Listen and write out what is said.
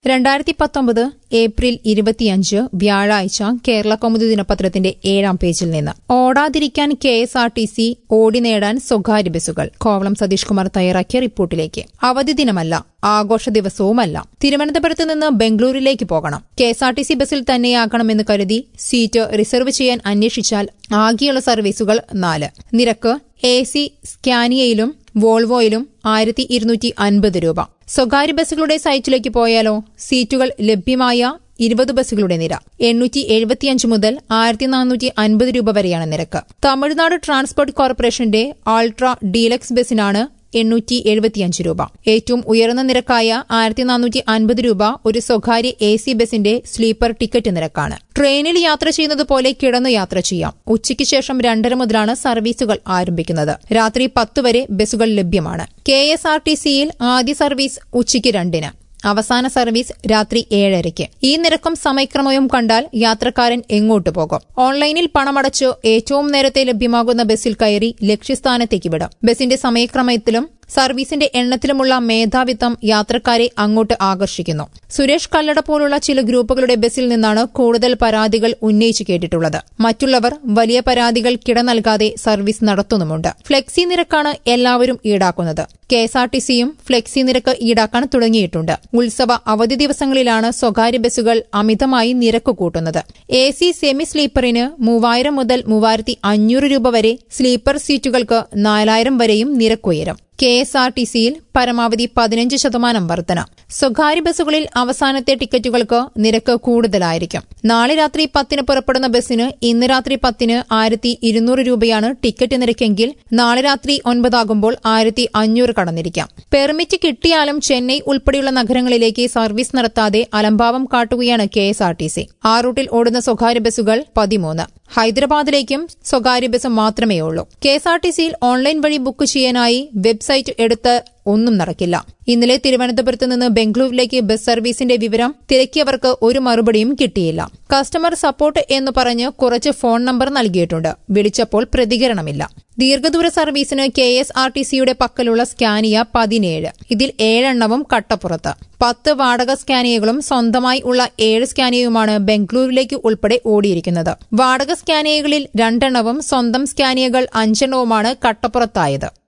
രണ്ടായിരത്തി പത്തൊമ്പത് ഏപ്രിൽ ഇരുപത്തിയഞ്ച് വ്യാഴാഴ്ച കേരള കൗമുദി ദിനപത്രത്തിന്റെ ഏഴാം പേജിൽ നിന്ന് ഓടാതിരിക്കാൻ K S R T C ഓടി നേടാൻ സ്വകാര്യ ബസ്സുകൾ കോവളം സതീഷ് കുമാർ തയ്യാറാക്കിയ റിപ്പോർട്ടിലേക്ക് അവധി ദിനമല്ല ആഘോഷ ദിവസവുമല്ല തിരുവനന്തപുരത്ത് നിന്ന് ബംഗളൂരുവിലേക്ക് പോകണം K S R T C ബസ്സിൽ തന്നെയാക്കണമെന്ന് കരുതി സീറ്റ് റിസർവ് ചെയ്യാൻ അന്വേഷിച്ചാൽ ആകെയുള്ള സർവീസുകൾ നാല് നിരക്ക് എ സി സ്കാനിയയിലും വോൾവോയിലും ആയിരത്തി ഇരുന്നൂറ്റി അൻപത് രൂപ സ്വകാര്യ ബസ്സുകളുടെ സൈറ്റിലേക്ക് പോയാലോ സീറ്റുകൾ ലഭ്യമായ ഇരുപത് ബസ്സുകളുടെ നിര എണ്ണൂറ്റി എഴുപത്തിയഞ്ച് മുതൽ ആയിരത്തി നാനൂറ്റി അൻപത് രൂപ വരെയാണ് നിരക്ക് തമിഴ്നാട് ട്രാൻസ്പോർട്ട് കോർപ്പറേഷന്റെ ആൾട്ര ഡീലക്സ് ബസ്സിനാണ് എണ്ണൂറ്റി എഴുപത്തിയഞ്ച് രൂപ ഏറ്റവും ഉയർന്ന നിരക്കായ ആയിരത്തി നാനൂറ്റി അൻപത് രൂപ ഒരു സ്വകാര്യ എ സി ബസിന്റെ സ്ലീപ്പർ ടിക്കറ്റ് നിരക്കാണ് ട്രെയിനിൽ യാത്ര ചെയ്യുന്നത് പോലെ കിടന്നു യാത്ര ചെയ്യാം ഉച്ചയ്ക്ക് ശേഷം രണ്ടര മുതലാണ് സർവീസുകൾ ആരംഭിക്കുന്നത് രാത്രി പത്ത് വരെ ബസ്സുകൾ ലഭ്യമാണ് കെ എസ് ആർ ടി സിയിൽ ആദ്യ സർവീസ് ഉച്ചയ്ക്ക് രണ്ടിന് അവസാന സർവീസ് രാത്രി ഏഴരയ്ക്ക് ഈ നിരക്കും സമയക്രമവും കണ്ടാൽ യാത്രക്കാരൻ എങ്ങോട്ട് പോകും ഓൺലൈനിൽ പണമടച്ച് ഏറ്റവും നേരത്തെ ലഭ്യമാകുന്ന ബസ്സിൽ കയറി ലക്ഷ്യസ്ഥാനത്തേക്ക് വിടും ബസിന്റെ സമയക്രമത്തിലും സർവീസിന്റെ എണ്ണത്തിലുമുള്ള മേധാവിത്വം യാത്രക്കാരെ അങ്ങോട്ട് ആകർഷിക്കുന്നു സുരേഷ് കല്ലട പോലുള്ള ചില ഗ്രൂപ്പുകളുടെ ബസ്സിൽ നിന്നാണ് കൂടുതൽ പരാതികൾ ഉന്നയിച്ചു കേട്ടിട്ടുള്ളത് മറ്റുള്ളവർ വലിയ പരാതികൾ കിട നൽകാതെ സർവീസ് നടത്തുന്നുമുണ്ട് ഫ്ലെക്സി നിരക്കാണ് എല്ലാവരും ഈടാക്കുന്നത് കെ എസ് ആർ ടി സിയും ഫ്ലെക്സി നിരക്ക് ഈടാക്കാൻ തുടങ്ങിയിട്ടുണ്ട് ഉത്സവ അവധി ദിവസങ്ങളിലാണ് സ്വകാര്യ ബസ്സുകൾ അമിതമായി നിരക്ക് കൂട്ടുന്നത് എ സി സെമി സ്ലീപ്പറിന് മൂവായിരം മുതൽ മൂവായിരത്തി അഞ്ഞൂറ് രൂപ വരെ സ്ലീപ്പർ സീറ്റുകൾക്ക് നാലായിരം വരെയും നിരക്കുയരും കെ എസ് ആർ ടി സിയിൽ പരമാവധി പതിനഞ്ച് ശതമാനം വർധന സ്വകാര്യ ബസ്സുകളിൽ അവസാനത്തെ ടിക്കറ്റുകൾക്ക് നിരക്ക് കൂടുതലായിരിക്കും നാളെ രാത്രി പത്തിന് പുറപ്പെടുന്ന ബസ്സിന് ഇന്ന് രാത്രി പത്തിന് ആയിരത്തി ഇരുന്നൂറ് രൂപയാണ് ടിക്കറ്റ് നിരക്കെങ്കിൽ നാളെ രാത്രി ഒൻപതാകുമ്പോൾ ആയിരത്തി അഞ്ഞൂറ് കടന്നിരിക്കാം പെർമിറ്റ് കിട്ടിയാലും ചെന്നൈ ഉൾപ്പെടെയുള്ള നഗരങ്ങളിലേക്ക് സർവീസ് നടത്താതെ അലംഭാവം കാട്ടുകയാണ് K S R T C ആ റൂട്ടിൽ ഓടുന്ന സ്വകാര്യ ബസ്സുകൾ പതിമൂന്ന് ഹൈദരാബാദിലേക്കും സ്വകാര്യ ബസ് മാത്രമേ ഉള്ളൂ കെ എസ് ആർ ടി സിയിൽ ഓൺലൈൻ വഴി ബുക്ക് ചെയ്യാനായി വെബ്സൈറ്റ് എടുത്ത് ഒന്നും നടക്കില്ല ഇന്നലെ തിരുവനന്തപുരത്ത് നിന്ന് ബംഗളൂരുവിലേക്ക് ബസ് സർവീസിന്റെ വിവരം തിരക്കിയവർക്ക് ഒരു മറുപടിയും കിട്ടിയില്ല കസ്റ്റമർ സപ്പോർട്ട് എന്ന് പറഞ്ഞ് കുറച്ച് ഫോൺ നമ്പർ നൽകിയിട്ടുണ്ട് വിളിച്ചപ്പോൾ പ്രതികരണമില്ല ദീർഘദൂര സർവീസിന് കെ എസ് ആർ ടി സിയുടെ പക്കലുള്ള സ്കാനിയ പതിനേഴ് ഇതിൽ ഏഴെണ്ണവും കട്ടപ്പുറത്ത് പത്ത് വാടക സ്കാനിയകളും സ്വന്തമായി ഉള്ള ഏഴ് സ്കാനിയയുമാണ് ബംഗളൂരുവിലേക്ക് ഉൾപ്പെടെ ഓടിയിരിക്കുന്നത് വാടക സ്കാനിയകളിൽ രണ്ടെണ്ണവും സ്വന്തം സ്കാനിയകൾ അഞ്ചെണ്ണവുമാണ് കട്ടപ്പുറത്തായത്